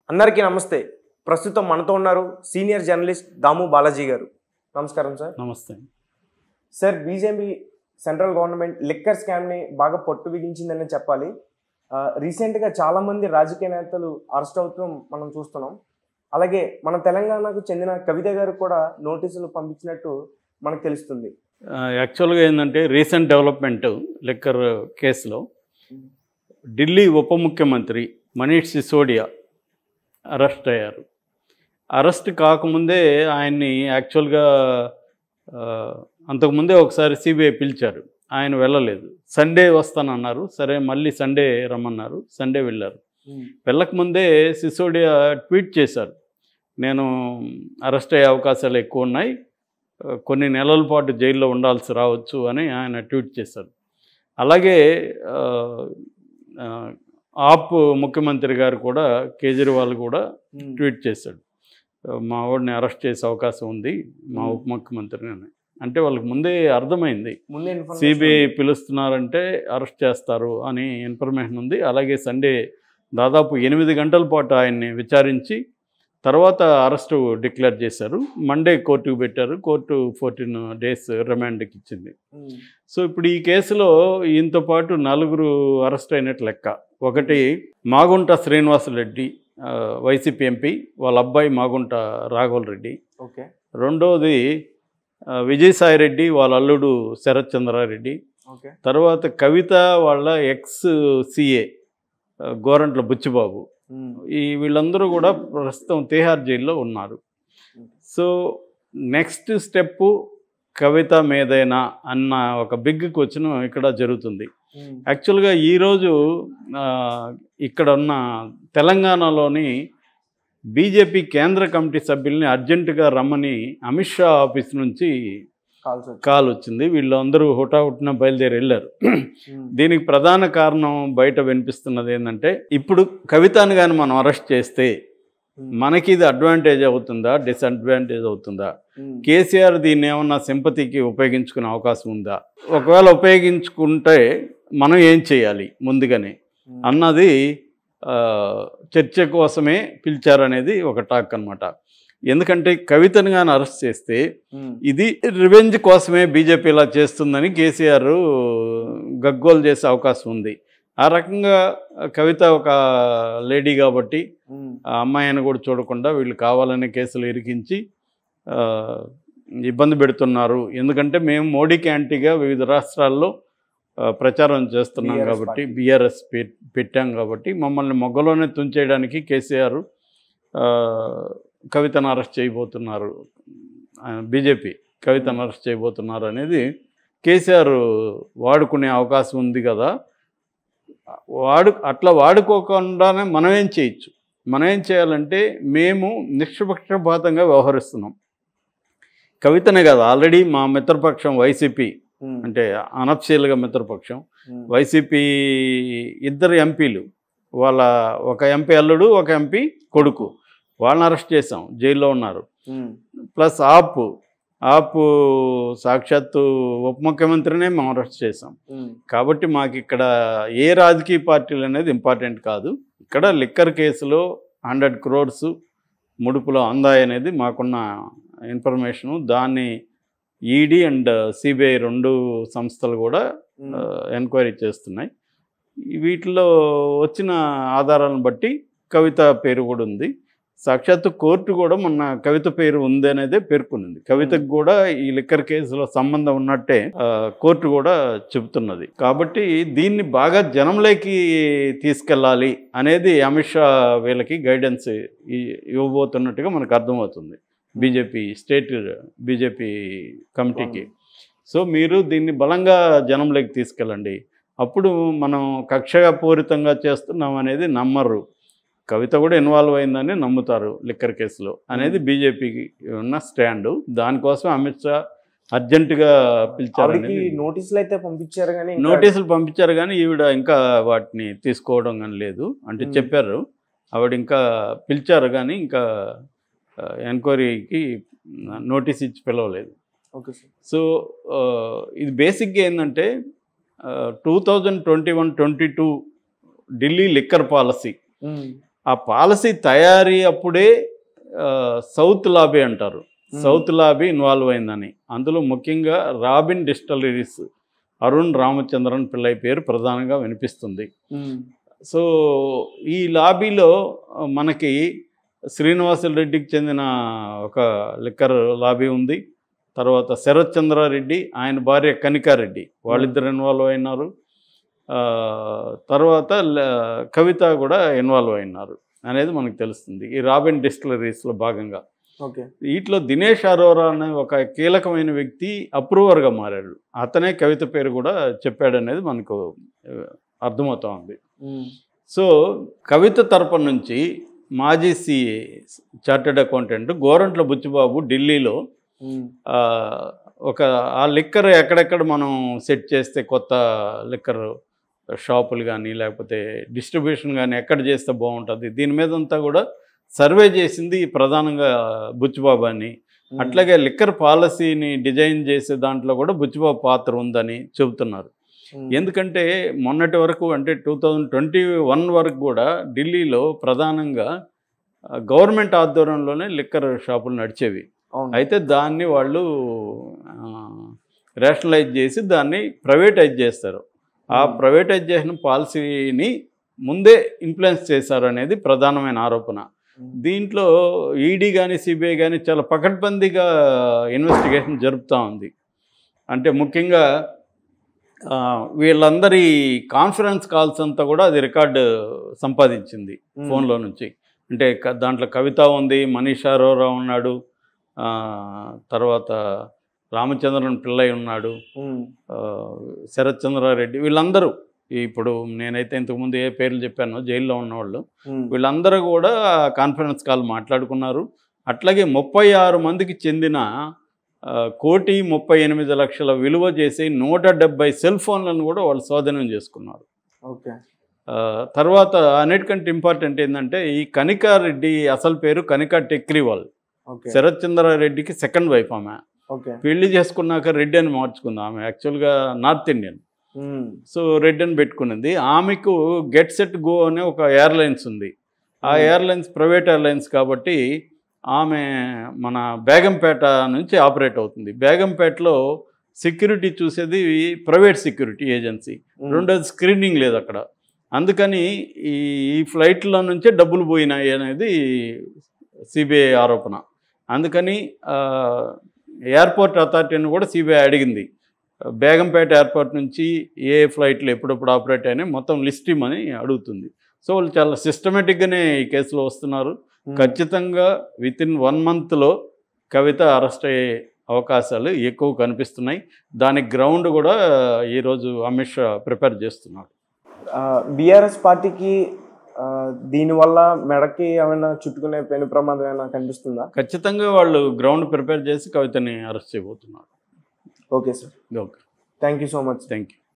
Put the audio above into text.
అందరికీ నమస్తే ప్రస్తుతం మనతో ఉన్నారు సీనియర్ జర్నలిస్ట్ దాము బాలాజీ గారు నమస్కారం సార్ నమస్తే sir BJP central government liquor స్కామ్ని బాగా పట్టు బిగించిందని చెప్పాలి ఆ, రీసెంట్గా చాలామంది రాజకీయ నేతలు అరెస్ట్ అవుతూ మనం చూస్తున్నాం అలాగే మన తెలంగాణకు చెందిన కవిత గారు కూడా నోటీసులు పంపించినట్టు మనకు తెలుస్తుంది ఆ, యాక్చువల్గా ఏంటంటే రీసెంట్ డెవలప్మెంట్ లిక్కర్ కేసులో ఢిల్లీ ఉప ముఖ్యమంత్రి మనీష్ సిసోడియా అరెస్ట్ అయ్యారు అరెస్ట్ కాకముందే ఆయన్ని యాక్చువల్గా ఆ, అంతకుముందే ఒకసారి సిబిఐ పిలిచారు ఆయన వెళ్ళలేదు సండే వస్తానన్నారు సరే మళ్ళీ సండే రమ్మన్నారు సండే వెళ్ళారు వెళ్ళకముందే సిసోడియా ట్వీట్ చేశారు నేను అరెస్ట్ అయ్యే అవకాశాలు ఎక్కువ ఉన్నాయి ఆ, కొన్ని నెలల పాటు జైల్లో ఉండాల్సి రావచ్చు అని ఆయన ట్వీట్ చేశారు అలాగే ఆ, ఆ, ఆప్ ముఖ్యమంత్రి గారు కూడా కేజ్రీవాల్ కూడా ట్వీట్ చేశాడు ఆ, మా వాడిని అరెస్ట్ చేసే అవకాశం ఉంది మా ఉప ముఖ్యమంత్రిని అని అంటే వాళ్ళకి ముందే అర్థమైంది ముందే information సిబిఐ పిలుస్తున్నారంటే అరెస్ట్ చేస్తారు అని ఇన్ఫర్మేషన్ ఉంది అలాగే సండే దాదాపు ఎనిమిది గంటల పాటు ఆయన్ని విచారించి తర్వాత అరెస్టు డిక్లేర్ చేశారు మండే కోర్టుకు పెట్టారు కోర్టు ఫోర్టీన్ డేస్ రిమాండ్కి ఇచ్చింది ఉమ్, సో ఇప్పుడు ఈ కేసులో ఈయనతో పాటు నలుగురు అరెస్ట్ అయినట్టు లెక్క ఒకటి మాగుంట శ్రీనివాసరెడ్డి ఆ, వైసీపీ ఎంపీ వాళ్ళ అబ్బాయి మాగుంట రాఘవల్ రెడ్డి ఓకే రెండోది ఆ, విజయసాయిరెడ్డి వాళ్ళ అల్లుడు శరత్ చంద్రారెడ్డి ఓకే తర్వాత కవిత వాళ్ళ ex CA Gorantla Buchibabu um, ఈ వీళ్ళందరూ కూడా ప్రస్తుతం తిహార్ జైల్లో ఉన్నారు సో నెక్స్ట్ స్టెప్ కవిత మీదైనా అన్న ఒక బిగ్ క్వశ్చన్ ఇక్కడ జరుగుతుంది ఉమ్, యాక్చువల్గా ఈరోజు ఆ, ఇక్కడ ఉన్న తెలంగాణలోని బీజేపీ కేంద్ర కమిటీ సభ్యుల్ని అర్జెంటుగా రమ్మని అమిత్ షా ఆఫీస్ నుంచి కాల్స్ వచ్చాయి. కాల్ వచ్చింది వీళ్ళందరూ హుటాహుటిన బయలుదేరి వెళ్ళారు ఉమ్, దీనికి ప్రధాన కారణం బయట వినిపిస్తున్నది ఏంటంటే ఇప్పుడు కవితను కానీ మనం అరెస్ట్ చేస్తే ఉమ్, మనకి ఇది అడ్వాంటేజ్ అవుతుందా డిసడ్వాంటేజ్ అవుతుందా ఉమ్, కేసీఆర్ దీన్ని ఏమన్నా సింపతికి ఉపయోగించుకునే అవకాశం ఉందా ఒకవేళ ఉపయోగించుకుంటే మనం ఏం చేయాలి ముందుగానే ఉమ్, అన్నది ఆ, చర్చ కోసమే పిలిచారనేది ఒక టాక్ అన్నమాట ఎందుకంటే కవితను కానీ అరెస్ట్ చేస్తే ఉమ్, ఇది రివెంజ్ కోసమే బీజేపీ ఇలా చేస్తుందని కేసీఆర్ గగ్గోలు చేసే అవకాశం ఉంది ఆ రకంగా కవిత ఒక లేడీ కాబట్టి ఉమ్, ఆ అమ్మాయిని కూడా చూడకుండా వీళ్ళు కావాలనే కేసులు ఇరికించి ఆ, ఇబ్బంది పెడుతున్నారు ఎందుకంటే మేము మోడీకి యాంటీగా వివిధ రాష్ట్రాల్లో ఆ, ప్రచారం చేస్తున్నాం BRS కాబట్టి పార్టీ. బీఆర్ఎస్ పెట్టాం కాబట్టి మమ్మల్ని మొగ్గలోనే తుంచేయడానికి కేసీఆర్ ఆ, కవితను అరెస్ట్ చేయబోతున్నారు బీజేపీ కవితను అరెస్ట్ చేయబోతున్నారు అనేది కేసీఆర్ వాడుకునే అవకాశం ఉంది కదా వాడు అట్లా వాడుకోకుండానే మనం ఏం చేయొచ్చు మనం ఏం చేయాలంటే మేము నిష్పక్షపాతంగా వ్యవహరిస్తున్నాం కవితనే కదా ఆల్రెడీ మా మిత్రపక్షం వైసీపీ ఉమ్, అంటే అనఫ్షియల్గా మిత్రపక్షం ఉమ్, వైసీపీ ఇద్దరు ఎంపీలు వాళ్ళ ఒక ఎంపీ అల్లుడు ఒక ఎంపీ కొడుకు వాళ్ళని అరెస్ట్ చేసాం జైల్లో ఉన్నారు ఉమ్, ప్లస్ ఆప్ ఆప్ సాక్షాత్తు ఉప ముఖ్యమంత్రినే మేము అరెస్ట్ చేసాం ఉమ్, కాబట్టి మాకు ఇక్కడ ఏ రాజకీయ పార్టీలు అనేది ఇంపార్టెంట్ కాదు ఇక్కడ లిక్కర్ కేసులో హండ్రెడ్ క్రోర్స్ ముడుపులో అందాయి అనేది మాకున్న ఇన్ఫర్మేషను దాన్ని ఈడీ అండ్ సిబిఐ రెండు సంస్థలు కూడా ఉమ్, ఎంక్వైరీ చేస్తున్నాయి ఈ వీటిలో వచ్చిన ఆధారాలను బట్టి కవిత పేరు కూడా ఉంది సాక్షాత్తు కోర్టు కూడా మొన్న కవిత పేరు ఉంది అనేదే పేర్కొనింది కవితకు కూడా ఈ లిక్కర్ కేసులో సంబంధం ఉన్నట్టే ఆ, కోర్టు కూడా చెబుతున్నది కాబట్టి దీన్ని బాగా జనంలోకి తీసుకెళ్ళాలి అనేది అమిత్ షా వీళ్ళకి గైడెన్స్ ఇ- ఇవ్వబోతున్నట్టుగా మనకు అర్థమవుతుంది బీజేపీ స్టేట్ బీజేపీ కమిటీకి సో మీరు దీన్ని బలంగా జనంలోకి తీసుకెళ్ళండి అప్పుడు మనం కక్షపూరితంగా చేస్తున్నాం అనేది నమ్మరు కవిత కూడా ఇన్వాల్వ్ అయిందని నమ్ముతారు లిక్కర్ కేసులో అనేది బీజేపీకి ఉన్న స్టాండు దానికోసం అమిత్ షా అర్జెంటుగా పిలిచారనేది ఆవిడకి నోటీసులు అయితే పంపించారు కానీ ఇంకా- నోటీసులు పంపించారు కానీ ఈవిడ ఇంకా వాటిని తీసుకోవడం కానీ లేదు అంటే మ్మ్. చెప్పారు ఆవిడ ఇంకా పిలిచారు కానీ ఇంకా ఎంక్వైరీకి నోటీస్ ఇచ్చి పిలవలేదు ఓకే సార్ సో ఆ, ఇది బేసిక్గా ఏంటంటే two thousand twenty one twenty two Delhi liquor policy um, ఆ పాలసీ తయారీ అప్పుడే ఆ, సౌత్ లాబీ అంటారు Hmm. సౌత్ లాబీ ఇన్వాల్వ్ అయిందని అందులో ముఖ్యంగా రాబిన్ డిస్టలరీస్ అరుణ్ రామచంద్రన్ పిల్లై పేరు ప్రధానంగా వినిపిస్తుంది ఉమ్, సో ఈ లాబీలో మనకి శ్రీనివాసులు రెడ్డికి చెందిన ఒక లిక్కర్ లాబీ ఉంది తర్వాత శరత్ చంద్రారెడ్డి ఆయన భార్య కనికారెడ్డి వాళ్ళిద్దరు ఇన్వాల్వ్ అయినారు ఆ, తర్వాత ల- కవిత కూడా ఇన్వాల్వ్ అయినారు అనేది మనకు తెలుస్తుంది ఈ రాబిన్ డిస్టిలరీస్లో భాగంగా ఓకే వీటిలో దినేష్ అరోరా అనే ఒక కీలకమైన వ్యక్తి అప్రూవర్గా మారాడు అతనే కవిత పేరు కూడా చెప్పాడనేది మనకు ఆ, అర్థమవుతా ఉంది ఉమ్, సో కవిత తరపు నుంచి మాజీ CA chartered accountant Gorantla Buchibabu ఢిల్లీలో ఉమ్, ఆ, ఒక ఆ లిక్కర్ ఎక్కడెక్కడ మనం సెట్ చేస్తే కొత్త లిక్కర్ షాపులు కానీ లేకపోతే డిస్ట్రిబ్యూషన్ కానీ ఎక్కడ చేస్తే బాగుంటుంది దీని మీద అంతా కూడా సర్వే చేసింది ప్రధానంగా బుచ్చిబాబు అని ఉమ్, అట్లాగే లిక్కర్ పాలసీని డిజైన్ చేసే దాంట్లో కూడా బుచ్చిబాబు పాత్ర ఉందని చెబుతున్నారు ఉమ్, ఎందుకంటే మొన్నటి వరకు అంటే టూ థౌజండ్ ట్వంటీ వన్ వరకు కూడా ఢిల్లీలో ప్రధానంగా ఆ, గవర్నమెంట్ ఆధ్వర్యంలోనే లిక్కర్ షాపులు నడిచేవి అవును అయితే దాన్ని వాళ్ళు రేషనలైజ్ చేసి దాన్ని ప్రైవేటైజ్ చేస్తారు ఆ Hmm. ప్రైవేటైజ్ చేసిన పాలసీని ముందే ఇన్ఫ్లుయెన్స్ చేశారు అనేది ప్రధానమైన ఆరోపణ ఉమ్, దీంట్లో ఈడీ కానీ సిబిఐ కానీ చాలా పకడ్బందీగా ఇన్వెస్టిగేషన్ జరుపుతూ ఉంది అంటే ముఖ్యంగా ఆ, వీళ్ళందరి కాన్ఫరెన్స్ కాల్స్ అంతా కూడా అది రికార్డు సంపాదించింది ఉమ్, ఫోన్లో నుంచి అంటే క- దాంట్లో కవిత ఉంది మనీష్ అరోరా ఉన్నాడు ఆ, తర్వాత రామచంద్రన్ పిల్లయ్య ఉన్నాడు ఉమ్, ఆ, శరత్ చంద్రారెడ్డి వీళ్ళందరూ ఇప్పుడు నేనైతే ఇంతకుముందు ఏ పేర్లు చెప్పానో జైల్లో ఉన్నవాళ్ళు ఉమ్, వీళ్ళందరూ కూడా కాన్ఫరెన్స్ కాల్ మాట్లాడుకున్నారు అట్లాగే ముప్పై ఆరు మందికి చెందిన ఆ, కోటి ముప్పై ఎనిమిది లక్షల విలువ చేసి నూట డెబ్బై సెల్ ఫోన్లను కూడా వాళ్ళు స్వాధీనం చేసుకున్నారు ఓకే ఆ, తర్వాత అన్నిటికంటే ఇంపార్టెంట్ ఏంటంటే ఈ కనికారెడ్డి అసలు పేరు కనికా టెక్రీవాల్ ఓకే శరత్ చంద్రారెడ్డికి సెకండ్ వైఫ్ ఆమె ఓకే పెళ్లి చేసుకున్నాక రెడ్డి అని మార్చుకుంది ఆమె యాక్చువల్గా నార్త్ ఇండియన్ ఉమ్, సో రెడ్ అని పెట్టుకున్నది ఆమెకు గెట్ సెట్ గో అనే ఒక ఎయిర్లైన్స్ ఉంది ఆ Hmm. ఎయిర్లైన్స్ ప్రైవేట్ ఎయిర్లైన్స్ కాబట్టి ఆమె మన బేగంపేట నుంచి ఆపరేట్ అవుతుంది బేగంపేటలో సెక్యూరిటీ చూసేది ప్రైవేట్ సెక్యూరిటీ ఏజెన్సీ ఉమ్, రెండోది స్క్రీనింగ్ లేదు అక్కడ అందుకని ఈ ఈ ఫ్లైట్లో నుంచే డబ్బులు పోయినాయి అనేది సిబిఐ ఆరోపణ అందుకని ఆ, ఎయిర్పోర్ట్ అథారిటీని కూడా సిబిఐ అడిగింది బేగంపేట ఎయిర్పోర్ట్ నుంచి ఏ ఫ్లైట్లు ఎప్పుడెప్పుడు ఆపరేట్ అయినాయి మొత్తం లిస్ట్ ఇమ్మని అడుగుతుంది సో వాళ్ళు చాలా సిస్టమేటిక్గానే ఈ కేసులో వస్తున్నారు ఉమ్, ఖచ్చితంగా విత్ ఇన్ వన్ మంత్లో కవిత అరెస్ట్ అయ్యే అవకాశాలు ఎక్కువ కనిపిస్తున్నాయి దానికి గ్రౌండ్ కూడా ఈరోజు అమిత్ షా ప్రిపేర్ చేస్తున్నాడు బీఆర్ఎస్ పార్టీకి ఆ, దీనివల్ల మెడకి ఏమైనా చుట్టుకునే పెను ప్రమాదం ఏమైనా కనిపిస్తుందా ఖచ్చితంగా వాళ్ళు గ్రౌండ్ ప్రిపేర్ చేసి కవితని అరెస్ట్ చేయబోతున్నారు okay sir okay thank you so much thank you